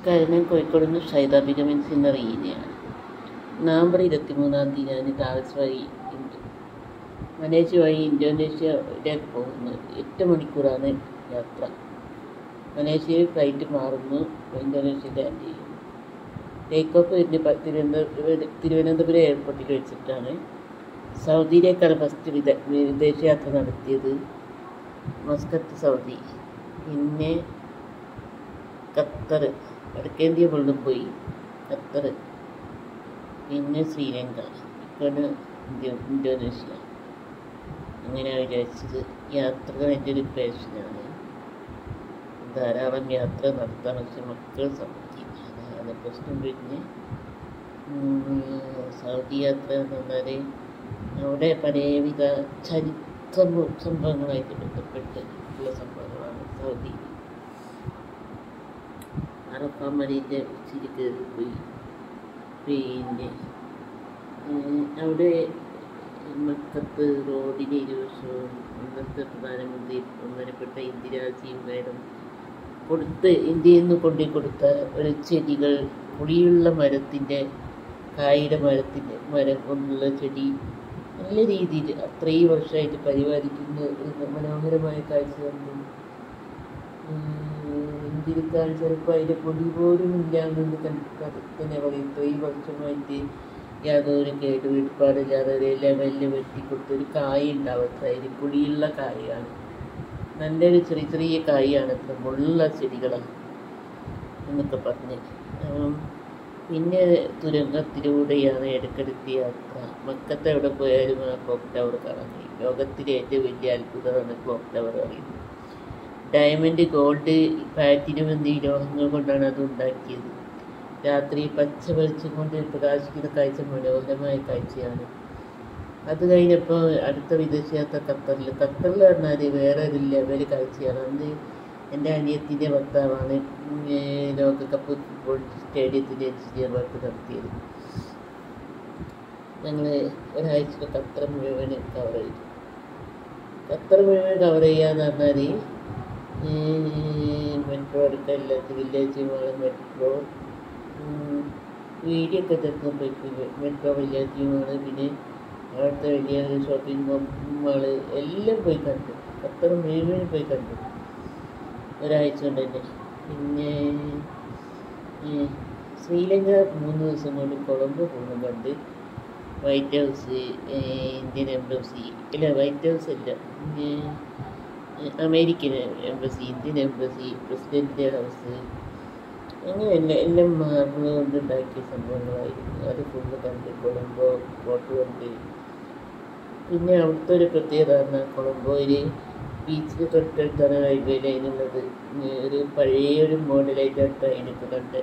നമസ്കാരം ഞാൻ കോഴിക്കോട് നിന്ന് ഷൈദ ബിഗമിൻസ് എന്ന റീനയാണ് നവംബർ ഇരുപത്തിമൂന്നാം തീയതി ഞാൻ ട്രാവൽസ് വഴി ഉണ്ട് മലേഷ്യ വഴി ഇന്തോനേഷ്യയിലേക്ക് പോകുന്നു എട്ട് മണിക്കൂറാണ് യാത്ര മലേഷ്യയിൽ ഫ്ലൈറ്റ് മാറുന്നു ഇന്തോനേഷ്യ ലാൻഡ് ചെയ്യുന്നു ടേക്ക് ഓഫ് വരുന്ന പ- തിരുവനന്തപുരം തിരുവനന്തപുരം എയർപോർട്ടിൽ വെച്ചിട്ടാണ് സൗദിയിലേക്കാണ് ഫസ്റ്റ് വിദ വിദേശയാത്ര നടത്തിയത് മസ്കത്ത് സൗദി പിന്നെ ഖത്തർ വടക്കേന്ത്യ കൊണ്ടും പോയി ഖത്തർ പിന്നെ ശ്രീലങ്ക ഇപ്പോഴാണ് ഇന്ത്യ ഇന്തോനേഷ്യ അങ്ങനെയാണ് വിചാരിച്ചത് യാത്രകൾ എൻ്റെ ഒരു പാഷനാണ് ധാരാളം യാത്ര നടത്താൻ പക്ഷെ മക്കൾ സമ്മതിക്കില്ല അതാണ് പ്രശ്നം പിന്നെ ഉം, സൗദി യാത്ര എന്ന് പറഞ്ഞാൽ അവിടെ പലവിധ ചരിത്ര സംഭവങ്ങളായിട്ട് ബന്ധപ്പെട്ട് ഉള്ള സംഭവങ്ങളാണ് സൗദിയിൽ അറഫ മലീൻ്റെ ഉച്ചിരി കയറി പോയി പിന്നെ ഉം, അവിടെ മക്കത്ത് റോഡിന് ഇരുവശവും അന്നത്തെ പ്രധാനമന്ത്രി ബഹുമാനപ്പെട്ട ഇന്ദിരാജിയും മേഡം കൊടുത്ത് ഇന്ത്യയിൽ നിന്ന് കൊണ്ടു കൊടുത്ത ഒരു ചെടികൾ പുളിയുള്ള മരത്തിൻ്റെ കായുടെ മരത്തിൻ്റെ മരം കൊണ്ടുള്ള ചെടി നല്ല രീതിയിൽ അത്രയും വർഷമായിട്ട് പരിപാലിക്കുന്ന ഒരു മനോഹരമായ കാഴ്ച കണ്ടു ഇന്ത്യക്കാർ ചിലപ്പോൾ അതിൻ്റെ പൊടി പോലും ഇല്ലാന്ന് തന്നെ പറയും ഇത്രയും വർഷമായിട്ട് യാതൊരു കേടുവീഴ്പാടില്ലാതെ ഒരു ലെവലിൽ വെട്ടിക്കൊടുത്ത് ഒരു കായ ഉണ്ടാവത്ര അതിന് പുളിയുള്ള കായാണ് നല്ലൊരു ചെറിയ ചെറിയ കായാണ് അത്ര മുള്ള ചെടികളാണ് എന്നൊക്കെ പറഞ്ഞ് ഉം, പിന്നെ തുരങ്കത്തിലൂടെയാണ് ഇടയ്ക്കിടയ്ക്ക് യാത്ര മക്കത്ത് എവിടെ പോയാലും ആ ക്ലോക്ക് ടവർ കാണാൻ കഴിയും ലോകത്തിലെ ഏറ്റവും വലിയ അത്ഭുതമാണ് ക്ലോക്ക് ടവർ അറിയുന്നത് ഡയമണ്ട് ഗോൾഡ് പ്ലാറ്റിനം എന്നീ ലോഹങ്ങൾ കൊണ്ടാണ് അത് ഉണ്ടാക്കിയത് രാത്രി പച്ച വെളിച്ചം കൊണ്ട് പ്രകാശിക്കുന്ന കാഴ്ച മനോഹരമായ കാഴ്ചയാണ് അത് കഴിഞ്ഞപ്പോൾ അടുത്ത വിദേശയാത്ര ഖത്തറിൽ ഖത്തറിൽ പറഞ്ഞാൽ വേറെ ഒരു ലെവൽ കാഴ്ചയാണ് അന്ന് എൻ്റെ അനിയത്തിൻ്റെ ഭർത്താവാണ് ഉം, ഏ, ലോകകപ്പ് ഫുട്ബോൾ സ്റ്റേഡിയത്തിൻ്റെ എഞ്ചിനീയർ വർക്ക് നടത്തിയത് ഞങ്ങൾ ഒരാഴ്ച ഖത്തർ മുഴുവൻ കവർ ചെയ്തു ഖത്തർ മുഴുവൻ കവർ ചെയ്യാന്ന് പറഞ്ഞാൽ മെട്രോ എടുക്കല്ല വില്ലേജ് മാള് മെട്രോ വീഡിയോ ഒക്കെ എടുക്കാൻ പറ്റില്ല മെട്രോ വില്ലേജ് മാള് പിന്നെ അവിടുത്തെ വലിയ ഷോപ്പിംഗ് മാള് എല്ലാം പോയി കണ്ടു ഖത്തർ മുഴുവൻ പോയി കണ്ടു ഒരാഴ്ച കൊണ്ട് തന്നെ പിന്നെ ഏ, ശ്രീലങ്ക മൂന്ന് ദിവസം കൊണ്ട് കൊളംബോ പൂർണ്ണം കണ്ട് വൈറ്റ് ഹൗസ് ഏ, ഇന്ത്യൻ എംബസി ഇല്ല വൈറ്റ് ഹൗസ് അല്ല പിന്നെ ഏ, അമേരിക്കൻ എംബസി ഇന്ത്യൻ എംബസി പ്രസിഡൻറ്റിൻ്റെ ഹൗസ് അങ്ങനെ എല്ലാ എല്ലാം മാർബിൾ കൊണ്ട് ഉണ്ടാക്കിയ സംഭവങ്ങളായിരുന്നു അത് ഫുള്ള് കണ്ട് കൊളംബോ ഫോട്ടോ കണ്ട് പിന്നെ അവിടുത്തെ ഒരു പ്രത്യേകത പറഞ്ഞാൽ കൊളംബോയിൽ ബീച്ചിൽ തൊട്ടടുത്താണ് റെയിൽവേ ലൈനുള്ളത് ഒരു പഴയ ഒരു മോഡലായിട്ട് ട്രെയിനൊക്കെ കണ്ട്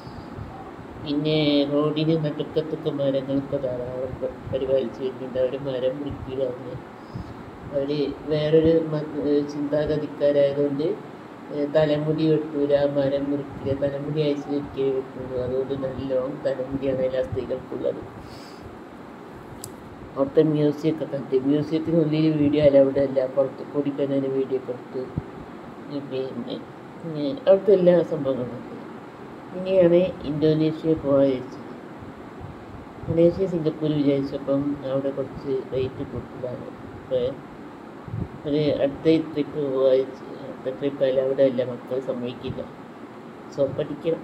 പിന്നെ റോഡിന് നടുക്കത്തൊക്കെ മരങ്ങളൊക്കെ ധാരാളം പ- പരിപാലിച്ച് വരുന്നുണ്ട് അവർ മരം മുറിക്കുകയാണ് അവർ വേറൊരു മ- ഏഹ് ചിന്താഗതിക്കാരായതുകൊണ്ട് ഏഹ് തലമുടി വെട്ടൂല മരം മുറിക്കില്ല തലമുടി അയച്ചു നിൽക്കേ വെട്ടുള്ളൂ അതുകൊണ്ട് നല്ലോണം തലമുടിയാണ് എല്ലാ സ്ത്രീകൾക്കുള്ളത് അവിടുത്തെ മ്യൂസിയൊക്കെ കണ്ട് മ്യൂസിയത്തിനുള്ളിൽ വീഡിയോ അലൗഡ് അല്ല പുറത്ത് കൂടി തന്നെ വീഡിയോ കൊടുത്ത് പിന്നെ ഏഹ് അവിടുത്തെ എല്ലാ സംഭവങ്ങളും കണ്ട് ഇനിയാണ് ഇന്തോനേഷ്യ പോകാൻ വിചാരിച്ചത് മലേഷ്യ സിംഗപ്പൂർ വിചാരിച്ചപ്പം അവിടെ കുറച്ച് റേറ്റ് കൂടുതലാണ് അപ്പോൾ ഒരു അടുത്ത ട്രിപ്പ് പോകാൻ വിചാരിച്ചു. അടുത്ത ട്രിപ്പ് അല്ല അവിടെ അല്ല മക്കൾ സമ്മതിക്കില്ല സോ പഠിക്കണം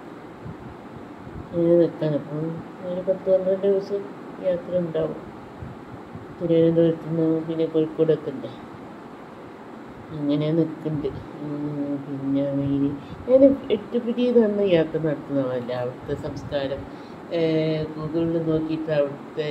ഇങ്ങനെ നിൽക്കാൻ അപ്പം ഒരു പത്ത് പന്ത്രണ്ട് ദിവസം യാത്ര ഉണ്ടാവും തിരുവനന്തപുരത്ത് നിന്ന് പിന്നെ കോഴിക്കോട് എത്തണ്ടേ അങ്ങനെ നിൽക്കുന്നുണ്ട് പിന്നെ ആണെങ്കിൽ ഞാൻ എട്ടുപിടി തന്ന യാത്ര നടത്തുന്നതല്ല അവിടുത്തെ സംസ്കാരം ഗൂഗിളിൽ നോക്കിയിട്ട് അവിടുത്തെ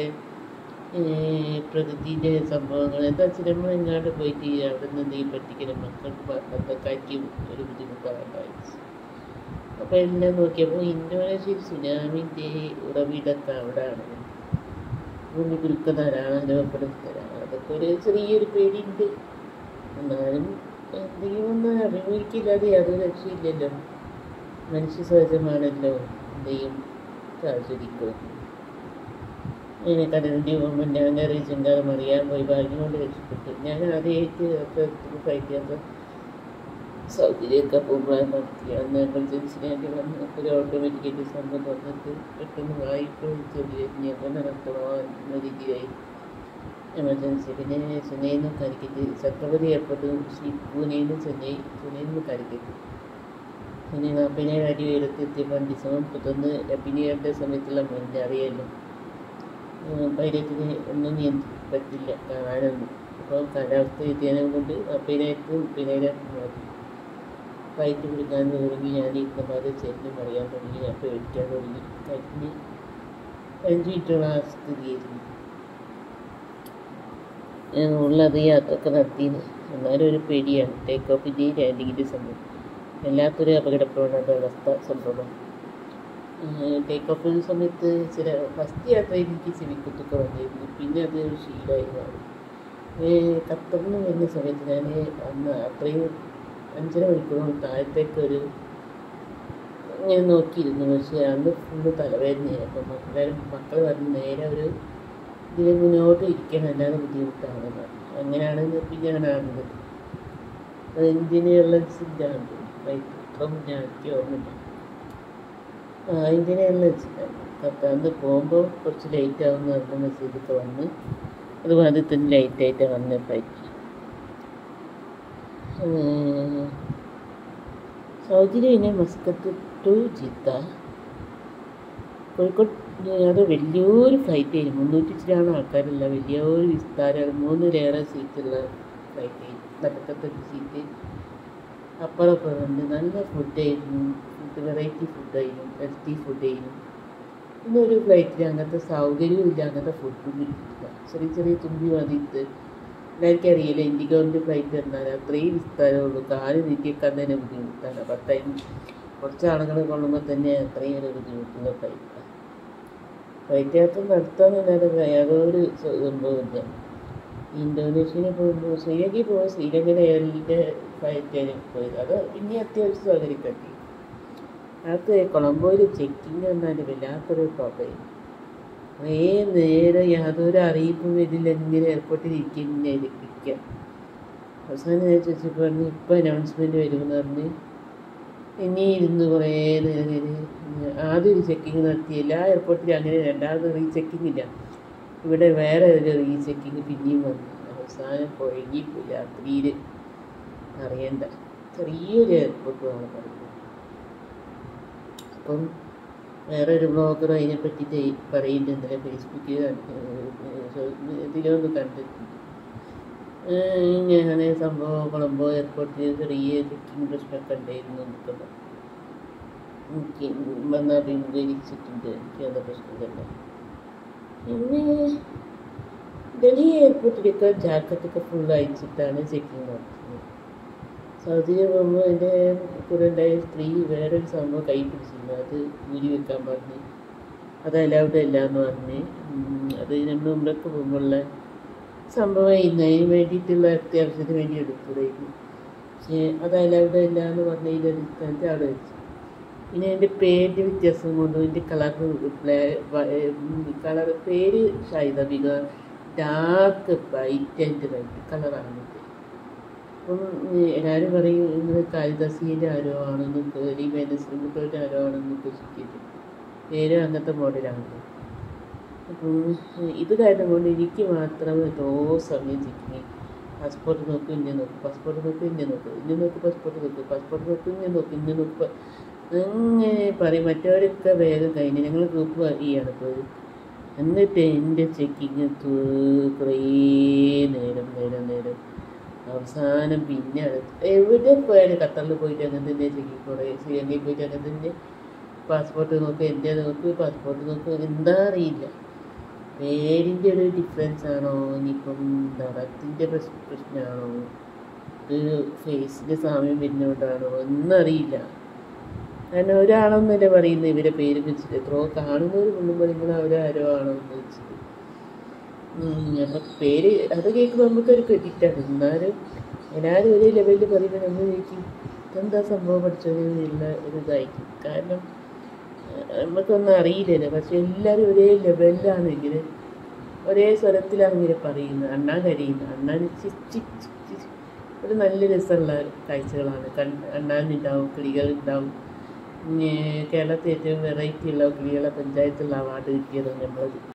പ്രകൃതിൻ്റെ സംഭവങ്ങൾ എന്താ വെച്ചാൽ നമ്മൾ എങ്ങാണ്ട് പോയിട്ട് അവിടെ നിന്ന് എന്തെങ്കിലും പറ്റിക്കണം മക്കൾക്ക് ബന്ധക്കാർക്ക് ഒരു ബുദ്ധിമുട്ടാണ് ഉണ്ടായത് അപ്പോൾ എല്ലാം നോക്കിയപ്പോൾ ഇന്തോനേഷ്യയിൽ സുനാമിൻ്റെ ഉറവിടമൊക്കെ അവിടെയാണ് ഭൂമി കുലുക്കം ധാരാളം അനുഭവപ്പെടുന്ന സ്ഥലമാണ് അതൊക്കെ ഒരു ചെറിയൊരു പേടിയുണ്ട് എന്നാലും എന്തെങ്കിലും ഒന്ന് അഭിമുഖിക്കില്ലാതെ യാതൊരു രക്ഷയില്ലല്ലോ മനുഷ്യ സഹജമാണല്ലോ എന്തെയും സാഹചര്യക്കും അങ്ങനെ കടലിൻ്റെ പോകുമ്പോൾ ഞാൻ കയറി ചെങ്കാരം അറിയാൻ പോയി ഭാഗ്യം കൊണ്ട് രക്ഷപ്പെട്ടു ഞാൻ ആദ്യമായിട്ട് അത്ര ഫ്ലൈറ്റ് യാത്ര സൗകര്യമൊക്കെ പോകുമ്പോൾ നടത്തി അന്ന് എമർജൻസിനായിട്ട് വന്ന് ഒരു ഓട്ടോമാറ്റിക്കായിട്ട് സംഭവം തുറന്നിട്ട് പെട്ടെന്ന് വായ്പ ചെറിയ അങ്ങനെ നടത്തണോ എന്ന രീതിയായി എമർജൻസി പിന്നെ ചെന്നൈയിൽ നിന്ന് കാലിക്കറ്റ് ഛത്രപതി എയർപോർട്ട് ശ്രീ പൂനെയിൽ നിന്ന് ചെന്നൈ പൂനെയിൽ നിന്ന് കാലിക്കറ്റ് പിന്നെ നാൽപ്പതിനായിരം അടി ഉയരത്തിൽ എത്തിയപ്പോൾ ഡിസംബർ മുപ്പത്തൊന്ന് അഭിനയയുടെ സമയത്തുള്ള മഞ്ഞ അറിയാമല്ലോ പൈലറ്റിന് ഒന്നും നിയന്ത്രിക്കാൻ പറ്റില്ല കാണാനൊന്നും അപ്പോൾ കാലാവസ്ഥ വ്യതിയാനം കൊണ്ട് നാൽപ്പതിനായിരത്തി മുപ്പതിനായിരം മാറ്റി ഫ്ലൈറ്റ് പിടിക്കാൻ തുടങ്ങി ഞാൻ ഇരുന്ന പാത് ചെല്ലും അറിയാൻ തുടങ്ങി ഞാൻ പേടിക്കാൻ തുടങ്ങി കരിഞ്ഞ് അഞ്ച് മിനിറ്റോളം ആ സ്ഥിതിയായിരുന്നു ഉള്ളത് യാത്രയൊക്കെ നടത്തിയെന്ന് എന്നാലും ഒരു പേടിയാണ് ടേക്ക് ഓഫിൻ്റെയും ലാൻഡിങ്ങിൻ്റെ സമയം വല്ലാത്തൊരു അപകടപ്രവണത അവസ്ഥ സംഭവം ടേക്ക് ഓഫ് സമയത്ത് ചില ഫസ്റ്റ് യാത്രയിൽ എനിക്ക് ചെവിക്കുത്തൊക്കെ വന്നിരുന്നു പിന്നെ അത് ഒരു ശീലമായി മാറി ഖത്തറിൽ നിന്ന് വരുന്ന സമയത്ത് ഞാൻ അന്ന് അത്രയും അഞ്ചര മണിക്കൂറോളം താഴത്തേക്ക് ഒരു ഇങ്ങനെ നോക്കിയിരുന്നു പക്ഷേ അന്ന് ഫുള്ള് തലവേദനയായി അപ്പം മക്കളെല്ലാവരും മക്കൾ പറഞ്ഞ് നേരെ ഒരു ഇതിൽ മുന്നോട്ട് ഇരിക്കാൻ അല്ലാതെ ബുദ്ധിമുട്ടാണ് അങ്ങനെയാണ് പിന്നെ അങ്ങനെ ആകുന്നത് അത് ഇന്ത്യൻ എയർലൈൻസിൻ്റെ ആണ് ഫ്ലൈറ്റ് ഇത്ര മുന്നേ എനിക്ക് ഓർമ്മയില്ല ആ ഇന്ത്യൻ എയർലൈൻസിൻ്റെ അന്ന് പോകുമ്പോൾ കുറച്ച് ലേറ്റ് ആവുമെന്ന് പറഞ്ഞ മെസ്സേജൊക്കെ വന്ന് അത് അതിൽ തന്നെ ലൈറ്റായിട്ടാണ് വന്ന ഫ്ലൈറ്റ് സൗദിയിൽ പിന്നെ മസ്കത്ത് ടു ജിദ്ദ കോഴിക്കോട് അത് വലിയൊരു ഫ്ലൈറ്റ് ആയിരുന്നു മുന്നൂറ്റി ചിലാണ് ആൾക്കാരുള്ള വലിയൊരു വിസ്താരം മൂന്നിലേറെ സീറ്റുള്ള ഫ്ലൈറ്റ് ആയിരുന്നു നടുക്കത്തൊരു സീറ്റ് അപ്പുറം അപ്പുറമുണ്ട് നല്ല ഫുഡായിരുന്നു ഫുഡ് വെറൈറ്റി ഫുഡായിരുന്നു ഹെൽത്തി ഫുഡായിരുന്നു ഇന്നൊരു ഫ്ലൈറ്റിൽ അങ്ങനത്തെ സൗകര്യവും ഇല്ല അങ്ങനത്തെ ഫുഡും ഇല്ല ചെറിയ ചെറിയ തുമ്പി മതിയിട്ട് എല്ലാവർക്കും അറിയില്ല ഇൻഡിഗോൻ്റെ ഫ്ലൈറ്റ് എന്നാൽ അത്രയും വിസ്താരമുള്ളൂ കാല് നീക്കിയേക്കാൻ തന്നെ ബുദ്ധിമുട്ടാണ് പത്തായി കുറച്ച് ആളുകൾ കൊള്ളുമ്പോൾ തന്നെ അത്രയും ഒരു ബുദ്ധിമുട്ടുള്ള ഫ്ലൈറ്റാണ് ഫ്ലൈറ്റ് യാത്ര നടത്താമെന്നല്ലാതെ യാതൊരു സംഭവമില്ല ഇന്തോനേഷ്യയിൽ പോകുമ്പോൾ ശ്രീലങ്കയിൽ പോകുമ്പോൾ ശ്രീലങ്കൻ എയറിൻ്റെ ഫ്ലൈറ്റാണ് പോയത് അത് പിന്നെ അത്യാവശ്യം സൗകര്യം കിട്ടി അത് കൊളംബോയിൽ ചെക്കിങ് എന്നാൽ വല്ലാത്തൊരു പ്രോബ്ലം കുറേ നേരം യാതൊരു അറിയിപ്പും വരില്ല ഇങ്ങനെ എയർപോർട്ടിൽ ഇരിക്കുന്ന ഇരിക്കുക അവസാനം ഞാൻ ചോദിച്ചപ്പോൾ പറഞ്ഞു ഇപ്പോൾ അനൗൺസ്മെൻറ്റ് വരുമെന്ന് പറഞ്ഞ് ഇനി ഇരുന്ന് കുറേ നേരം ആദ്യം ഒരു ചെക്കിങ് നടത്തി എല്ലാ എയർപോർട്ടിലും അങ്ങനെ രണ്ടാമത് റീ ചെക്കിങ് ഇല്ല ഇവിടെ വേറെ ഒരു റീ ചെക്കിങ് പിന്നെയും വന്നു അവസാനം കുഴങ്ങിപ്പോയി രാത്രിയിൽ അറിയണ്ട ചെറിയൊരു എയർപോർട്ടുമാണ് പറയുന്നത് അപ്പം വേറെ ഒരു ബ്ലോഗർ അതിനെ പറ്റി പറയുന്നുണ്ട് ഇന്നലെ ഫേസ്ബുക്കിൽ ഇതിലൊന്ന് കണ്ടിട്ടുണ്ട് ഇങ്ങനെ സംഭവം കൊളംബോ എയർപോർട്ടിൽ ചെറിയ ചെക്കിങ് പ്രശ്നമൊക്കെ ഉണ്ടായിരുന്നു എന്നൊക്കെ എനിക്ക് വന്ന് അഭിമുഖീകരിച്ചിട്ടുണ്ട് എനിക്ക് അത് പ്രശ്നം തന്നെ പിന്നെ ഡൽഹി എയർപോർട്ടിലൊക്കെ ജാക്കറ്റൊക്കെ ഫുൾ അയച്ചിട്ടാണ് ചെക്കിങ് നടത്തുന്നത് സൗദിയിൽ പോകുമ്പോൾ എൻ്റെ കൂടെ ഉണ്ടായ സ്ത്രീ വേറൊരു സംഭവം കൈ പിടിച്ചിരുന്നു അത് ഊരി വെക്കാൻ പറഞ്ഞ് അത് അലൗഡ് അല്ല എന്ന് പറഞ്ഞ് അത് നമ്മൾ ഉമ്രക്ക് പോകുമ്പോഴുള്ള സംഭവമായിരുന്നു അതിന് വേണ്ടിയിട്ടുള്ള അത്യാവശ്യത്തിന് വേണ്ടി എടുത്തതായിരുന്നു പക്ഷേ അത് അലൗഡ് അല്ല എന്ന് പറഞ്ഞതിൻ്റെ അടിസ്ഥാനത്തിൽ അവിടെ വെച്ചു പിന്നെ എൻ്റെ പേരിൻ്റെ വ്യത്യാസം കൊണ്ടും എൻ്റെ കളർ കളർ പേര് ഷൈദ ബിഗ ഡാർക്ക് വൈറ്റ് ആൻഡ് വൈറ്റ് കളറാണ് അപ്പം എല്ലാവരും പറയും ഇങ്ങനെ കാളിദാസിൻ്റെ ആരോ ആണെന്നും കേറി വേനശ്രീമുട്ടോൻ്റെ ആരോ ആണെന്നും ചിന്തിക്കും പേര് അങ്ങനത്തെ മോഡലാണ് അപ്പം ഇത് കാരണം കൊണ്ട് എനിക്ക് മാത്രം എത്രയോ സമയം ചിക്കി പാസ്പോർട്ട് നോക്കും ഇന്നെ നോക്കും പാസ്പോർട്ട് നോക്കും ഇന്നെ നോക്കും ഇന്നെ നോക്കും പാസ്പോർട്ട് നോക്കും പാസ്പോർട്ട് നോക്കും ഇന്നെ നോക്കും ഇന്നെ നോക്കും അങ്ങനെ പറയും മറ്റവരൊക്കെ വേഗം കഴിഞ്ഞ് ഞങ്ങൾ ഗ്രൂപ്പ് ചെയ്യാണ് പോയത് എന്നിട്ട് എൻ്റെ ചെക്കിങ് കുറേ നേരം നേരം നേരം അവസാനം പിന്നെ എവിടെ പോയാലും ഖത്തറിൽ പോയിട്ട് അങ്ങനെ തന്നെ ചെക്കിങ് കുറേ ശ്രീലങ്കയിൽ പോയിട്ട് അങ്ങനെ തന്നെ പാസ്പോർട്ട് നോക്കുക എൻ്റെ നോക്ക് പാസ്പോർട്ട് നോക്കുക എന്താ അറിയില്ല പേരിൻ്റെ ഒരു ഡിഫറൻസ് ആണോ ഇനിയിപ്പം നിറത്തിൻ്റെ പ്രശ്നമാണോ ഒരു ഫേസിൻ്റെ സാമ്യം വരുന്നതുകൊണ്ടാണോ ഒന്നും അറിയില്ല കാരണം ഒരാളൊന്നല്ല പറയുന്നത് ഇവരെ പേര് വെച്ചിട്ട് എത്രയോ കാണുന്നവർ കൊള്ളുമ്പോൾ നിങ്ങൾ അവരാരോ ആണോ എന്ന് വെച്ചിട്ട് നമുക്ക് പേര് അത് കേൾക്കുമ്പോൾ നമുക്കൊരു ക്രെഡിറ്റാണ് എന്നാലും എല്ലാവരും ഒരേ ലെവലിൽ പറയുമ്പോൾ നമ്മൾ ചോദിക്കും ഇതെന്താ സംഭവം പഠിച്ചതിനുള്ള ഒരു ഇതായിരിക്കും കാരണം നമുക്കൊന്നും അറിയില്ലല്ലോ പക്ഷെ എല്ലാവരും ഒരേ ലെവലിലാണ് ഇങ്ങനെ ഒരേ സ്വരത്തിലാണ് ഇങ്ങനെ പറയുന്നത് അണ്ണാൻ കരയുന്നത് അണ്ണാൻ ഒരു നല്ല രസമുള്ള കാഴ്ചകളാണ് കൺ അണ്ണാനുണ്ടാവും കിളികളുണ്ടാവും പിന്നെ കേരളത്തിൽ ഏറ്റവും വെറൈറ്റി ഉള്ള കിളികളെ പഞ്ചായത്തുള്ള അവാർഡ് കിട്ടിയത് നമ്മളത്